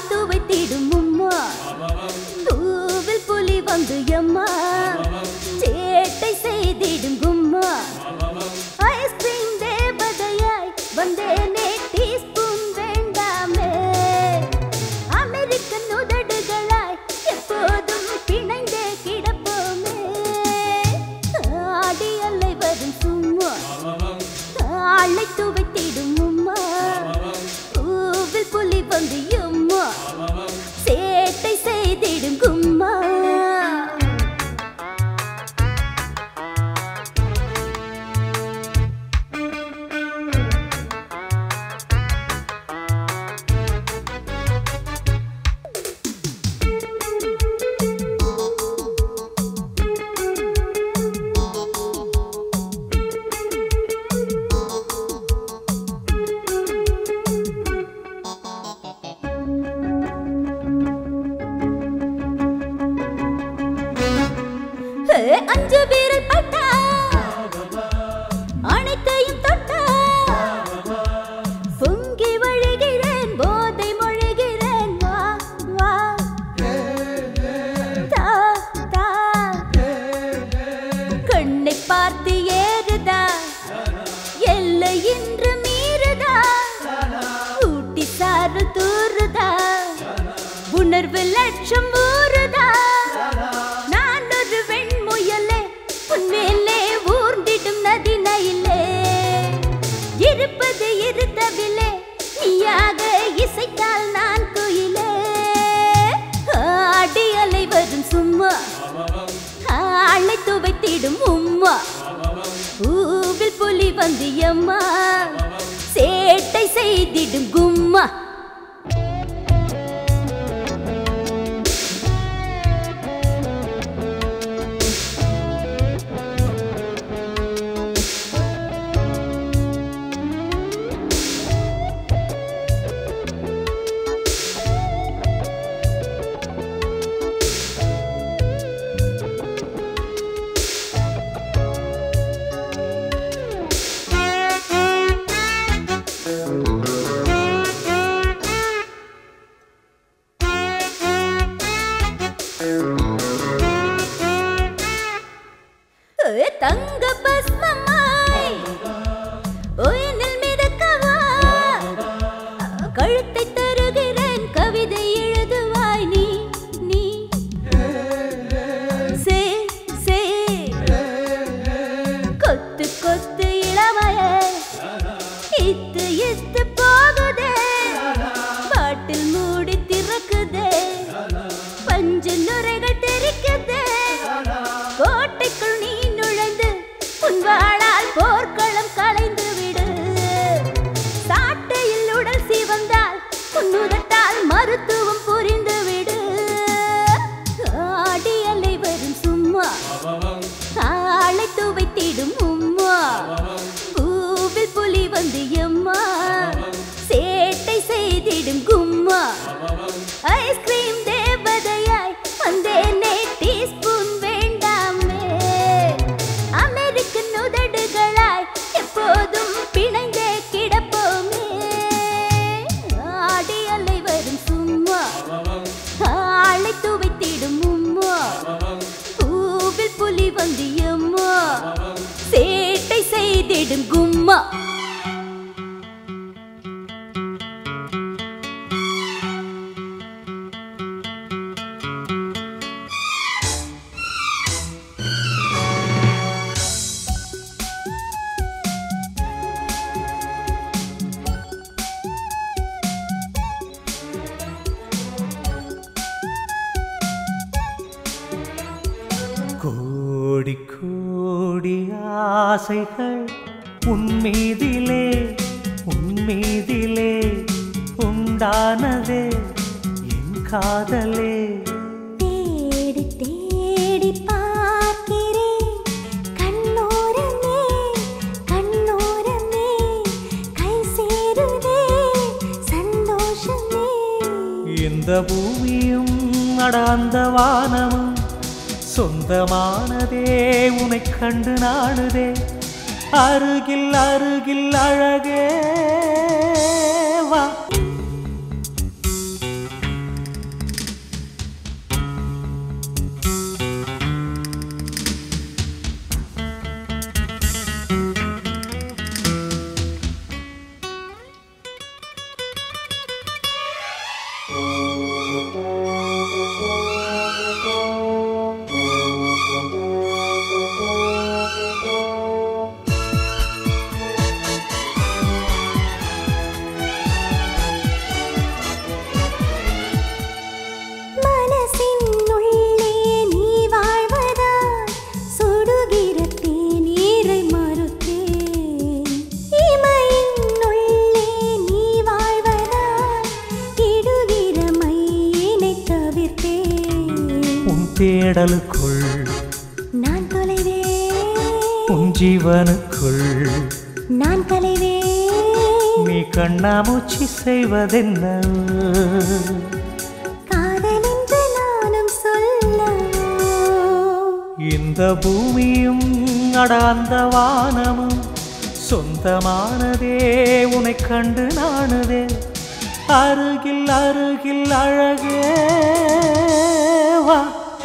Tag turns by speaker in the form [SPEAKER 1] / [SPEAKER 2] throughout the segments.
[SPEAKER 1] அழைத்து வைத்திடும் உம்மா தூவில் புலி வந்து எம்மா சேட்டை செய்திடும் கும்மா ஐஸ்கிரீம் தேவதையாய் வந்தேனே டீஸ்பூன் வேண்டாமே அமெரிக்கன் உதடுகளாய் எப்போதும் பிணைந்தே கிடப்போமே ஆடி அலை வரும் சும்மா அழைத்து வைத்திடும் உம்மா பூவில் புலி வந்து எம்மா சேட்டை செய்திடும் கும்மா ஹே, அஞ்சு வீரல் பட்டா அனைத்தையும் தொட்டா பொங்கி வழிகிறேன் போதை மொழிகிறேன் வா வா தா தா கண்ணை பார்த்து ஏறுதா எல்லை இன்று மீறுதா ஊட்டி சாறு தூறுதா உணர்வு லட்சம் ஊறுதா நான் ஒரு வெண்முயலே உன்மேலே ஊர்ந்திடும் நதினையிலே இருப்பது இருத்தவில்லை நீயாக இசைத்தால் நான் குயிலே ஆடி அலை வரும் சும்மா அழைத்து வைத்திடும் உம்மா பூவில் புலி வந்து எம்மா சேட்டை செய்திடும் கும்மா ஏ, தங்க பஸ்மமாய் உயிரில் மிதக்கவா கழுத்தை தருகிறேன் கவிதை எழுதுவாய் நீ நீ சே சே கொத்து கொத்து இளமைய இத்து இத்து போகுதே பாட்டில் மூடி திறக்குதே பஞ்சு நுரைகள் தெரிக்குதே கோட்டைக்குள் நீ நுழைந்து உன் வாளால் போர்க்களம் கலைந்து விடு சாட்டையில் உடல் சிவந்தால் உன் உதட்டால் மருத்துவம் புரிந்து விடு ஆடி அலை வரும் சும்மா அழைத்து வைத்திடும் உம்மா பூவில் புலி வந்து எம்மா சேட்டை செய்திடும் கும்மா ஐஸ்கிரீம் தேவதையாய் வந்தேனே டீஸ்பூன் வேண்டாமே அமெரிக்கன் உதடுகளாய் எப்போதும் பிணைந்தே கிடப்போமே ஆடி அலை வரும் சும்மா அழைத்து வைத்திடும் உம்மா பூவில் புலி வந்து எம்மா சேட்டை செய்திடும் கும்மா
[SPEAKER 2] கோடி கோடி ஆசைகள் உன்மீதிலே உன்மீதிலே உண்டானதே என் காதலே
[SPEAKER 1] தேடி தேடி பார்க்கிறேன் கண்ணோரமே கண்ணோரமே கை சேருதே சந்தோஷமே
[SPEAKER 2] இந்த பூமியும் அடாந்த வானமும் சொந்தமானதே உனை கண்டு நாடுதே அருகில் அருகில் அழகே வா நிழலுக்குள்
[SPEAKER 1] நான் தொலைவே
[SPEAKER 2] உன் ஜீவனுக்குள்
[SPEAKER 1] நான் கலைவே
[SPEAKER 2] நீ கண்ணாமூச்சி செய்வதென்ன
[SPEAKER 1] காதல் என்று நானும் சொல்லவோ
[SPEAKER 2] இந்த பூமியும் அட அந்த வானமும் சொந்தமானதே உன்னை கண்டு நாணுதே அருகில் அருகில் அழகே வா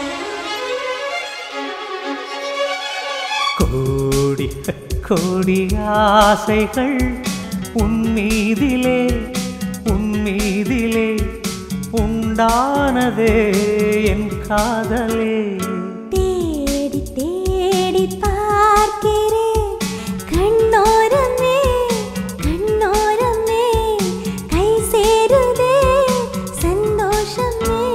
[SPEAKER 2] கோடி கோடி ஆசைகள் உன் மீதிலே உன் மீதிலே உண்டானதே என் காதலே
[SPEAKER 1] தேடி தேடி பார்க்கிறேன் கண்ணோரமே கண்ணோரமே கை சேருதே சந்தோஷமே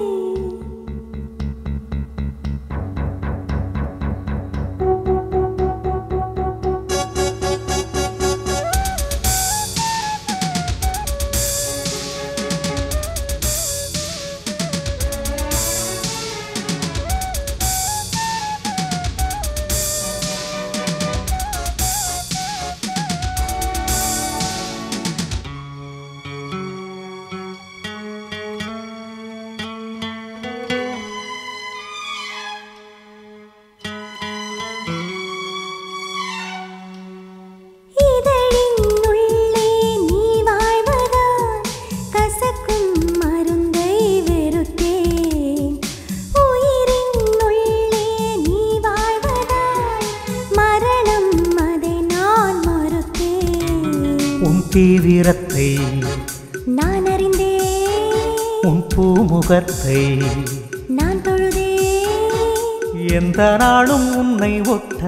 [SPEAKER 1] இதழின் உள்ளே நீ வாழ்வதால் கசக்கும் மருந்தை வெறுத்தேன் உயிரின் உள்ளே நீ வாழ்வதால் மரணம் அதை நான் மறுத்தேன்
[SPEAKER 2] உன் தீவிரத்தை
[SPEAKER 1] நான் அறிந்தேன்
[SPEAKER 2] உன் பூமுகத்தை
[SPEAKER 1] நான் தொழுதேன்
[SPEAKER 2] எந்த நாளும் உன்னை ஒட்ட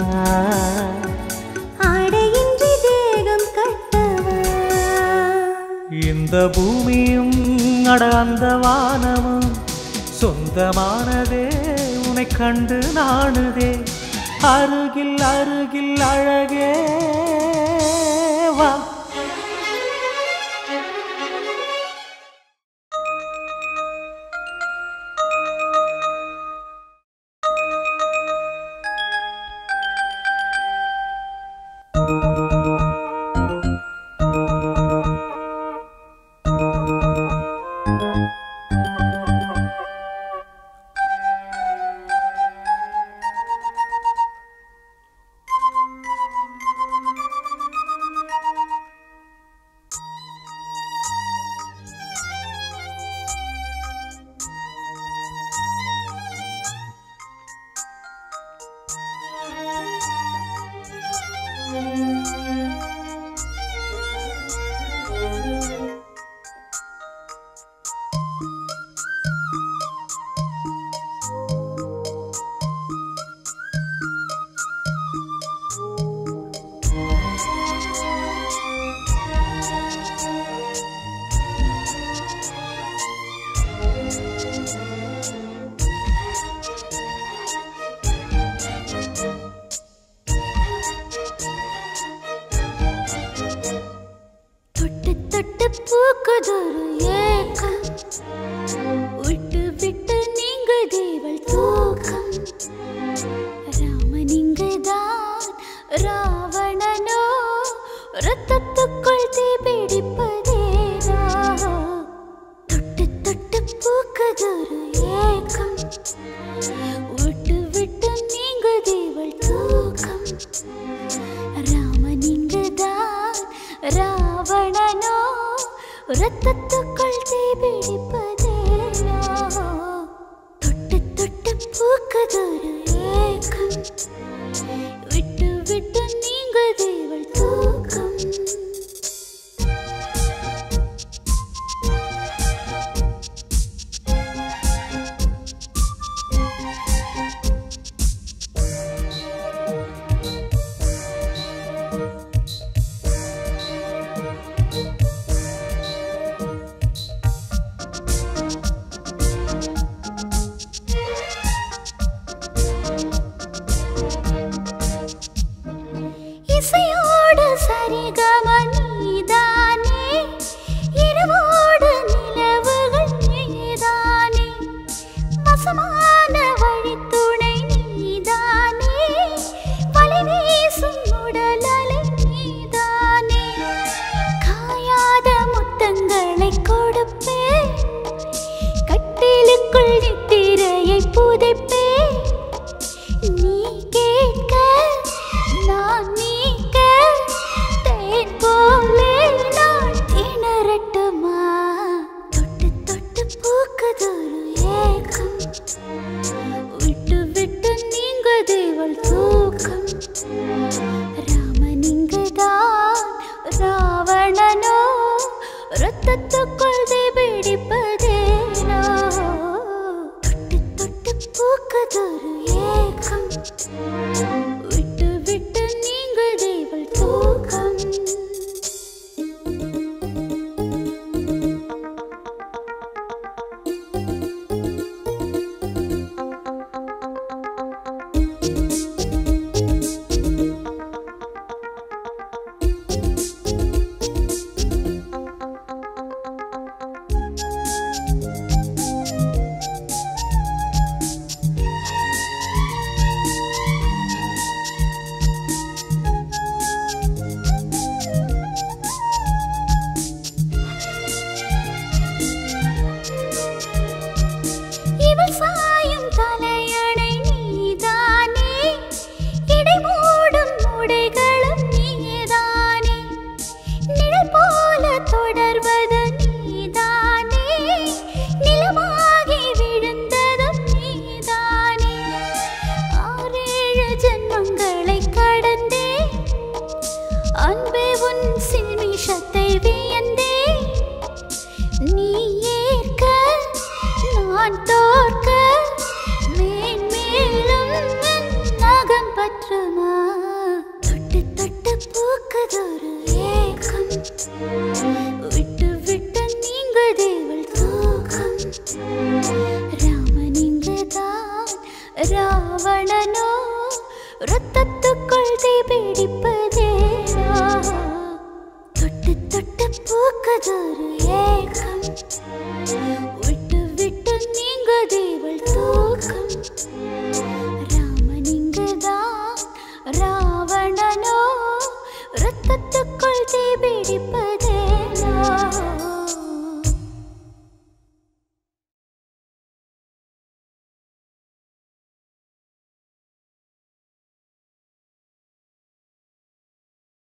[SPEAKER 1] ஆடையின்றி தேகம் கட்டவா
[SPEAKER 2] இந்த பூமியும் அட அந்த வானமும் சொந்தமானதே உன்னை கண்டு நாணுதே அருகில் அருகில் அழகே வா
[SPEAKER 1] தொட்டு தொட்டு பூக்குதொரு ஏக்கம் விட்டு விட்டு நீங்க தேவள் தூக்கம் ராமன் இங்குதான் ராவணனோ ரத்தத்துக்குள் தீ பிடிப்பதேனா தொட்டு தொட்டு பூக்குதொரு ஏக்கம் விட்டு விட்டு நீங்க தேவள் தூக்கம் ராமன் இங்குதான் ராவணனோ ரத்தத்துக்குள் தீ பிடிப்பதேனோ தொட்டு தொட்டு பூக்குதொரு ஏக்கம் விட்டு விட்டு நீங்க தேவள் தூக்கம் விட்டு விட்டு நீங்க தேவள் தூக்கம் ராமனிங்கதான் ராவணனோ ரத்தத்துக்குள் பிடிப்பதேனோ தொட்டு தொட்டு பூக்கதொரு ஏக்கம் விட்டு விட்டு நீங்க தேவள் தூக்கம் இவள் சாயும் தலையணை நீதானே இடை மூடும் உடைகளும் நீதானே நிழல் போல தொடர்வது நீதானே நிலமாகி விழுந்ததும் நீதானே ஆறேழு ஜென்மங்களை கடந்தே அன்பே உன் சில்மிஷத்தை வியந்தே நீ ஏற்க நான் தோற்க மேன்மேலும் என் நகம் பற்றுமா தொட்டு தொட்டு பூக்குதொரு ஏக்கம் விட்டு விட்டு நீங்க தேவள் தூக்கம் ராமனிங்கதான் ராவணனோ ரத்தத்துக்குள் தீ பிடிப்பதேனோ தொட்டு தொட்டு பூக்கதொரு ஏக்கம் விட்டு விட்டு நீங்க தேவள் தூக்கம் ராமனிங்கதான் ராவணனோ ரத்தத்துக்குள் தீ பிடிப்பதேனோ